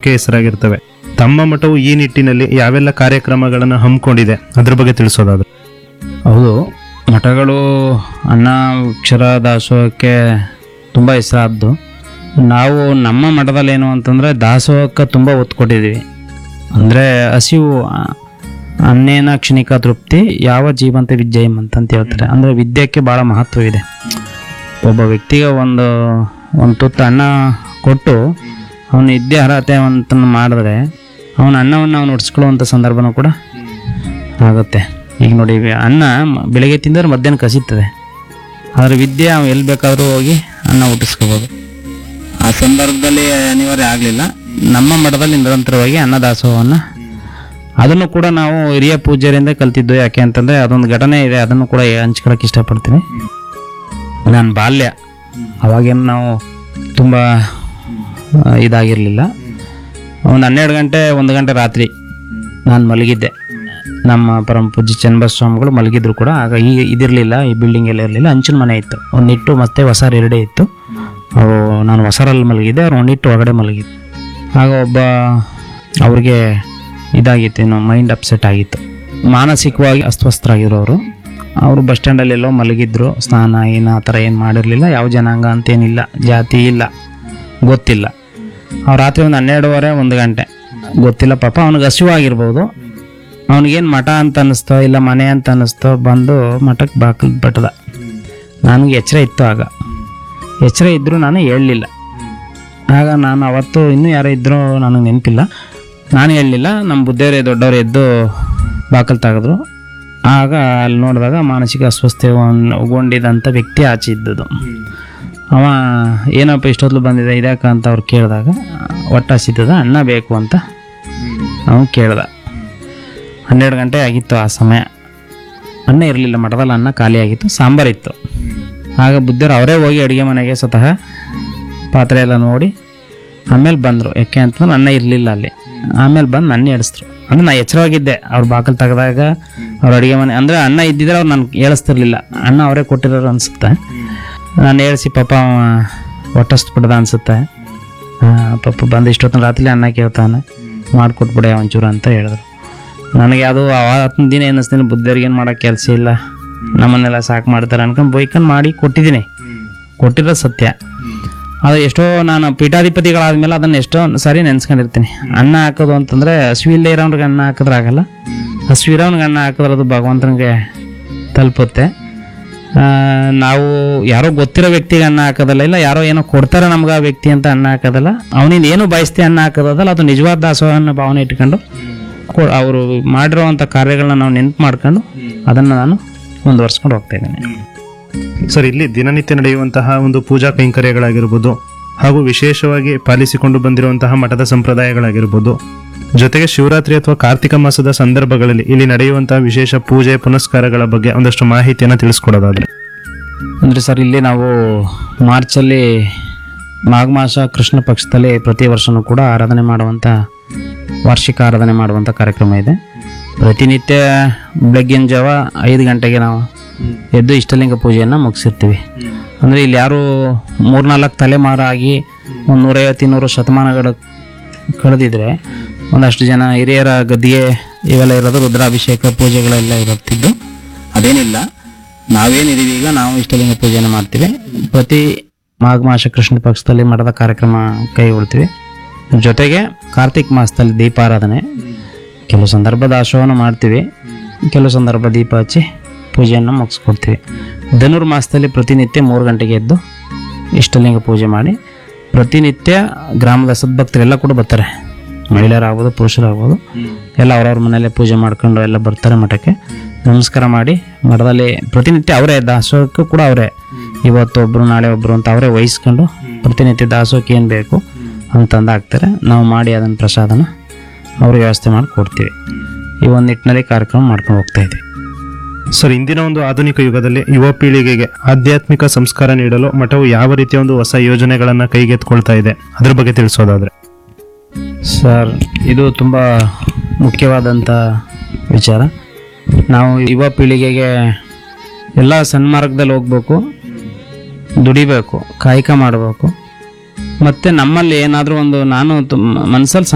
ಮಠಕ್ಕೆ ಹೆಸರಾಗಿರ್ತವೆ ತಮ್ಮ ಮಠವು ಈ ನಿಟ್ಟಿನಲ್ಲಿ ಯಾವೆಲ್ಲ ಕಾರ್ಯಕ್ರಮಗಳನ್ನು ಹಮ್ಮಿಕೊಂಡಿದೆ ಅದ್ರ ಬಗ್ಗೆ ತಿಳಿಸೋದಾದ್ರೆ ಹೌದು ಮಠಗಳು ಅನ್ನ ಅಕ್ಷರ ದಾಸೋಹಕ್ಕೆ ತುಂಬ ಹೆಸರಾದ್ದು ನಾವು ನಮ್ಮ ಮಠದಲ್ಲಿ ಏನು ಅಂತಂದರೆ ದಾಸೋಹಕ್ಕೆ ತುಂಬ ಒತ್ತು ಕೊಟ್ಟಿದ್ದೀವಿ ಅಂದರೆ ಹಸಿವು ಆ, ಅನ್ನೇನ ಕ್ಷಣಿಕ ತೃಪ್ತಿ ಯಾವ ಜೀವಂತ ವಿದ್ಯೆಯಂ ಅಂತಂತ ಹೇಳ್ತಾರೆ ಅಂದರೆ ವಿದ್ಯೆಗೆ ಭಾಳ ಮಹತ್ವವಿದೆ ಒಬ್ಬ ವ್ಯಕ್ತಿಗೆ ಒಂದು ಒಂದು ತುತ್ತು ಅನ್ನ ಕೊಟ್ಟು ಅವನ ವಿದ್ಯೆ ಅರ್ಹತೆ ಅಂತ ಮಾಡಿದ್ರೆ ಅವನ ಅನ್ನವನ್ನು ಅವನು ಉಡ್ಸ್ಕೊಳ್ಳುವಂಥ ಸಂದರ್ಭನೂ ಕೂಡ ಆಗುತ್ತೆ ಈಗ ನೋಡಿ ಈಗ ಅನ್ನ ಮ- ಬೆಳಿಗ್ಗೆ ತಿಂದರೆ ಮಧ್ಯಾಹ್ನ ಕಸಿತದೆ ಆದರೆ ವಿದ್ಯೆ ಅವ ಎಲ್ಲಿ ಬೇಕಾದರೂ ಹೋಗಿ ಅನ್ನ ಹುಟ್ಟಿಸ್ಕೋಬೋದು ಆ ಸಂದರ್ಭದಲ್ಲಿ ಅನಿವಾರ್ಯ ಆಗಲಿಲ್ಲ ನಮ್ಮ ಮಠದಲ್ಲಿ ನಿರಂತರವಾಗಿ ಅನ್ನದಾಸೋಹವನ್ನು ಅದನ್ನು ಕೂಡ ನಾವು ಹಿರಿಯ ಪೂಜ್ಯರಿಂದ ಕಲ್ತಿದ್ದು ಯಾಕೆ ಅಂತಂದರೆ ಅದೊಂದು ಘಟನೆ ಇದೆ ಅದನ್ನು ಕೂಡ ಹಂಚ್ಕೊಳಕ್ಕೆ ಇಷ್ಟಪಡ್ತೀನಿ ನನ್ನ ಬಾಲ್ಯ ಅವಾಗೇನು ನಾವು ತುಂಬ ಆ, ಇದಾಗಿರಲಿಲ್ಲ ಒಂದು ಹನ್ನೆರಡು ಗಂಟೆ ಒಂದು ಗಂಟೆ ರಾತ್ರಿ ನಾನು ಮಲಗಿದ್ದೆ ನಮ್ಮ ಪರಮ ಪೂಜ್ಯ ಚನ್ನಬಸಸ್ವಾಮಿಗಳು ಮಲಗಿದ್ರು ಕೂಡ ಆಗ ಈ ಇದಿರಲಿಲ್ಲ ಈ ಬಿಲ್ಡಿಂಗ್ ಎಲ್ಲ ಇರಲಿಲ್ಲ ಹಂಚಿನ ಮನೆ ಇತ್ತು ಒಂದಿಟ್ಟು ಮತ್ತೆ ಹೊಸಾರ್ ಎರಡೇ ಇತ್ತು ಅವು ನಾನು ಹೊಸರಲ್ಲಿ ಮಲಗಿದ್ದೆ ಅವ್ರು ಒಂದಿಟ್ಟು ಹೊರಗಡೆ ಮಲಗಿದ್ದು ಆಗ ಒಬ್ಬ ಅವ್ರಿಗೆ ಇದಾಗಿತ್ತು ಏನು ಮೈಂಡ್ ಅಪ್ಸೆಟ್ ಆಗಿತ್ತು ಮಾನಸಿಕವಾಗಿ ಅಸ್ವಸ್ಥರಾಗಿರೋರು ಅವರು ಬಸ್ ಸ್ಟ್ಯಾಂಡಲ್ಲಿ ಎಲ್ಲೋ ಮಲಗಿದ್ರು ಸ್ನಾನ ಏನು ಆ ಥರ ಏನು ಮಾಡಿರಲಿಲ್ಲ ಯಾವ ಜನಾಂಗ ಅಂತೇನಿಲ್ಲ ಜಾತಿ ಇಲ್ಲ ಗೊತ್ತಿಲ್ಲ ಅವ್ರು ರಾತ್ರಿ ಒಂದು ಹನ್ನೆರಡುವರೆ ಒಂದು ಗಂಟೆ ಗೊತ್ತಿಲ್ಲ ಪಾಪ ಅವ್ನಿಗೆ ಹಸಿವಾಗಿರ್ಬೋದು ಅವ್ನಿಗೇನು ಮಠ ಅಂತ ಅನ್ನಿಸ್ತೋ ಇಲ್ಲ ಮನೆ ಅಂತ ಅನ್ನಿಸ್ತೋ ಬಂದು ಮಠಕ್ಕೆ ಬಾಕಲ್ ಬಟ್ಟದ ನನಗೆ ಎಚ್ಚರ ಇತ್ತು ಆಗ ಎಚ್ಚರ ಇದ್ದರೂ ನಾನು ಹೇಳಲಿಲ್ಲ ಆಗ ನಾನು ಅವತ್ತು ಇನ್ನೂ ಯಾರೋ ಇದ್ದರೂ ನನಗೆ ನೆನಪಿಲ್ಲ ನಾನು ಹೇಳಲಿಲ್ಲ ನಮ್ಮ ಬುದ್ಧಿಯವರೇ ದೊಡ್ಡವರು ಎದ್ದು ಬಾಕಲ್ ತೆಗೆದ್ರು ಆಗ ಅಲ್ಲಿ ನೋಡಿದಾಗ ಮಾನಸಿಕ ಅಸ್ವಸ್ಥೆ ಉಗೊಂಡಿದ್ದಂಥ ವ್ಯಕ್ತಿ ಆಚೆ ಇದ್ದದ್ದು ಅವ ಏನಪ್ಪ ಇಷ್ಟೊತ್ತು ಬಂದಿದೆ ಇದ್ಯಾಕ ಅಂತ ಅವ್ರು ಕೇಳಿದಾಗ ಹೊಟ್ಟೆ ಹಸಿತದ ಅನ್ನ ಬೇಕು ಅಂತ ಅವನು ಕೇಳ್ದ ಹನ್ನೆರಡು ಗಂಟೆ ಆಗಿತ್ತು ಆ ಸಮಯ ಅನ್ನ ಇರಲಿಲ್ಲ ಮಠದಲ್ಲಿ ಅನ್ನ ಖಾಲಿ ಆಗಿತ್ತು ಸಾಂಬಾರಿತ್ತು ಆಗ ಬುದ್ಧರು ಅವರೇ ಹೋಗಿ ಅಡುಗೆ ಮನೆಗೆ ಸ್ವತಃ ಪಾತ್ರೆ ಎಲ್ಲ ನೋಡಿ ಆಮೇಲೆ ಬಂದರು ಯಾಕೆ ಅಂತಂದ್ರೆ ಅನ್ನ ಇರಲಿಲ್ಲ ಅಲ್ಲಿ ಆಮೇಲೆ ಬಂದು ನನ್ನ ಎಡಿಸಿದ್ರು ಅಂದ್ರೆ ನಾ ಎಚ್ಚರವಾಗಿದ್ದೆ ಅವ್ರು ಬಾಕಲ್ ತೆಗೆದಾಗ ಅವ್ರ ಅಡುಗೆ ಮನೆ ಅಂದರೆ ಅನ್ನ ಇದ್ದಿದ್ರೆ ಅವ್ರು ನಾನು ಹೇಳಿಸ್ತಿರ್ಲಿಲ್ಲ ಅನ್ನ ಅವರೇ ಕೊಟ್ಟಿರೋರು ಅನಿಸುತ್ತೆ ನಾನು ಹೇಳ್ಸಿ ಪಾಪ ಅವ ಹೊಟ್ಟಷ್ಟು ಬಿಡ್ದ ಅನಿಸುತ್ತೆ ಪಾಪ ಬಂದು ಇಷ್ಟೊತ್ತಿನ ರಾತ್ರಿ ಅನ್ನ ಕೇಳ್ತಾನೆ ಮಾಡಿಕೊಟ್ಬಿಡೆ ಒಂಚೂರು ಅಂತ ಹೇಳಿದ್ರು ನನಗೆ ಅದು ಆವತ್ತಿನ ದಿನ ಏನಿಸ್ತೀನಿ ಬುದ್ಧಿಯವ್ರಿಗೆ ಏನು ಮಾಡೋಕ್ಕೆ ಕೆಲಸ ಇಲ್ಲ ನಮ್ಮನ್ನೆಲ್ಲ ಸಾಕು ಮಾಡ್ತಾರೆ ಅನ್ಕೊಂಡು ಬೈಕಂಡು ಮಾಡಿ ಕೊಟ್ಟಿದ್ದೀನಿ ಕೊಟ್ಟಿರೋದು ಸತ್ಯ ಅದು ಎಷ್ಟೋ ನಾನು ಪೀಠಾಧಿಪತಿಗಳಾದ್ಮೇಲೆ ಅದನ್ನ ಎಷ್ಟೋ ಸರಿ ನೆನ್ಸ್ಕೊಂಡಿರ್ತೀನಿ ಅನ್ನ ಹಾಕೋದು ಅಂತಂದ್ರೆ ಹಸಿವಿಲ್ಲದೆ ಇರೋನ್ಗೆ ಅನ್ನ ಹಾಕಿದ್ರೆ ಆಗಲ್ಲ ಹಸಿವಿರೋನ್ಗೆ ಅನ್ನ ಹಾಕಿದ್ರೆ ಅದು ಭಗವಂತನಿಗೆ ತಲುಪುತ್ತೆ ಆ, ನಾವು ಯಾರೋ ಗೊತ್ತಿರೋ ವ್ಯಕ್ತಿಗೆ ಅನ್ನ ಹಾಕೋದಲ್ಲ ಇಲ್ಲ ಯಾರೋ ಏನೋ ಕೊಡ್ತಾರೆ ನಮ್ಗೆ ಆ ವ್ಯಕ್ತಿ ಅಂತ ಅನ್ನ ಹಾಕೋದಲ್ಲ ಅವನಿಂದ ಏನು ಬಯಸ್ತಿ ಅನ್ನ ಹಾಕೋದಲ್ಲ ಅದು ನಿಜವಾದ ದಾಸೋಹನ ಭಾವನೆ ಇಟ್ಕೊಂಡು ಅವರು ಮಾಡಿರೋವಂಥ ಕಾರ್ಯಗಳನ್ನ ನಾವು ನೆನ್ಪು ಮಾಡ್ಕೊಂಡು ಅದನ್ನು ನಾನು ಮುಂದುವರ್ಸ್ಕೊಂಡು ಹೋಗ್ತಾ ಇದ್ದೀನಿ ಸರ್ ಇಲ್ಲಿ ದಿನನಿತ್ಯ ನಡೆಯುವಂತಹ ಒಂದು ಪೂಜಾ ಕೈಂಕರ್ಯಗಳಾಗಿರ್ಬೋದು ಹಾಗೂ ವಿಶೇಷವಾಗಿ ಪಾಲಿಸಿಕೊಂಡು ಬಂದಿರುವಂತಹ ಮಠದ ಸಂಪ್ರದಾಯಗಳಾಗಿರ್ಬೋದು ಜೊತೆಗೆ ಶಿವರಾತ್ರಿ ಅಥವಾ ಕಾರ್ತಿಕ ಮಾಸದ ಸಂದರ್ಭಗಳಲ್ಲಿ ಇಲ್ಲಿ ನಡೆಯುವಂತಹ ವಿಶೇಷ ಪೂಜೆ ಪುನಸ್ಕಾರಗಳ ಬಗ್ಗೆ ಒಂದಷ್ಟು ಮಾಹಿತಿಯನ್ನು ತಿಳಿಸ್ಕೊಡೋದಾದ್ರೆ ಅಂದರೆ ಸರ್ ಇಲ್ಲಿ ನಾವು ಮಾರ್ಚಲ್ಲಿ ಮಾಘ ಮಾಸ ಕೃಷ್ಣ ಪಕ್ಷದಲ್ಲಿ ಪ್ರತಿ ವರ್ಷವೂ ಕೂಡ ಆರಾಧನೆ ಮಾಡುವಂಥ ವಾರ್ಷಿಕ ಆರಾಧನೆ ಮಾಡುವಂಥ ಕಾರ್ಯಕ್ರಮ ಇದೆ ಪ್ರತಿನಿತ್ಯ ಬೆಳಗ್ಗಿನ ಜಾವ ಐದು ಗಂಟೆಗೆ ನಾವು ಎದ್ದು ಇಷ್ಟಲಿಂಗ ಪೂಜೆಯನ್ನು ಮುಗಿಸಿರ್ತೀವಿ ಅಂದರೆ ಇಲ್ಲಿ ಯಾರು ಮೂರ್ನಾಲ್ಕು ತಲೆಮಾರಾಗಿ ಒಂದು ನೂರೈವತ್ತು ಇನ್ನೂರು ಶತಮಾನಗಳ ಕಳೆದಿದ್ರೆ ಒಂದಷ್ಟು ಜನ ಹಿರಿಯರ ಗದ್ದಿಗೆ ಇವೆಲ್ಲ ಇರೋದು ರುದ್ರಾಭಿಷೇಕ ಪೂಜೆಗಳೆಲ್ಲ ಇರುತ್ತಿದ್ದು ಅದೇನಿಲ್ಲ ನಾವೇನಿದೀವಿ ಈಗ ನಾವು ಇಷ್ಟಲಿಂಗ ಪೂಜೆನ ಮಾಡ್ತೀವಿ ಪ್ರತಿ ಮಾಘ ಮಾಸ ಕೃಷ್ಣ ಪಕ್ಷದಲ್ಲಿ ಮಠದ ಕಾರ್ಯಕ್ರಮ ಕೈಗೊಳ್ತೀವಿ ಜೊತೆಗೆ ಕಾರ್ತಿಕ್ ಮಾಸದಲ್ಲಿ ದೀಪಾರಾಧನೆ ಕೆಲವು ಸಂದರ್ಭ ದಾಸೋಹನ ಮಾಡ್ತೀವಿ ಕೆಲವು ಸಂದರ್ಭ ದೀಪ ಹಚ್ಚಿ ಪೂಜೆಯನ್ನು ಮುಗಿಸ್ಕೊಡ್ತೀವಿ ಧನುರ್ಮಾಸದಲ್ಲಿ ಪ್ರತಿನಿತ್ಯ ಮೂರು ಗಂಟೆಗೆ ಎದ್ದು ಇಷ್ಟಲಿಂಗ ಪೂಜೆ ಮಾಡಿ ಪ್ರತಿನಿತ್ಯ ಗ್ರಾಮದ ಸದ್ಭಕ್ತರೆಲ್ಲ ಕೂಡ ಬರ್ತಾರೆ ಮಹಿಳೆಯರಾಗ್ಬೋದು ಪುರುಷರಾಗ್ಬೋದು ಎಲ್ಲ ಅವ್ರವ್ರ ಮನೆಯಲ್ಲೇ ಪೂಜೆ ಮಾಡ್ಕೊಂಡು ಎಲ್ಲ ಬರ್ತಾರೆ ಮಠಕ್ಕೆ ನಮಸ್ಕಾರ ಮಾಡಿ ಮಠದಲ್ಲಿ ಪ್ರತಿನಿತ್ಯ ಅವರೇ ದಾಸೋಹಕ್ಕೂ ಕೂಡ ಅವರೇ ಇವತ್ತು ಒಬ್ಬರು ನಾಳೆ ಒಬ್ಬರು ಅಂತ ಅವರೇ ವಹಿಸ್ಕೊಂಡು ಪ್ರತಿನಿತ್ಯ ದಾಸೋಹಕ್ಕೆ ಏನು ಬೇಕು ಅಂತಂದು ಹಾಕ್ತಾರೆ ನಾವು ಮಾಡಿ ಅದನ್ನು ಪ್ರಸಾದನ ಅವ್ರಿಗೆ ವ್ಯವಸ್ಥೆ ಮಾಡಿ ಕೊಡ್ತೀವಿ ಈ ಒಂದು ನಿಟ್ಟಿನಲ್ಲಿ ಕಾರ್ಯಕ್ರಮ ಮಾಡ್ಕೊಂಡು ಹೋಗ್ತಾ ಇದ್ದೀವಿ ಸರ್ ಇಂದಿನ ಒಂದು ಆಧುನಿಕ ಯುಗದಲ್ಲಿ ಯುವ ಪೀಳಿಗೆಗೆ ಆಧ್ಯಾತ್ಮಿಕ ಸಂಸ್ಕಾರ ನೀಡಲು ಮಠವು ಯಾವ ರೀತಿಯ ಒಂದು ಹೊಸ ಯೋಜನೆಗಳನ್ನು ಕೈಗೆತ್ಕೊಳ್ತಾ ಇದೆ ಅದ್ರ ಬಗ್ಗೆ ತಿಳಿಸೋದಾದ್ರೆ ಸರ್ ಇದು ತುಂಬ ಮುಖ್ಯವಾದಂಥ ವಿಚಾರ ನಾವು ಯುವ ಪೀಳಿಗೆಗೆ ಎಲ್ಲ ಸನ್ಮಾರ್ಗದಲ್ಲಿ ಹೋಗ್ಬೇಕು ದುಡಿಬೇಕು ಕಾಯಕ ಮಾಡಬೇಕು ಮತ್ತು ನಮ್ಮಲ್ಲಿ ಏನಾದರೂ ಒಂದು ನಾನು ಮನಸ್ಸಲ್ಲಿ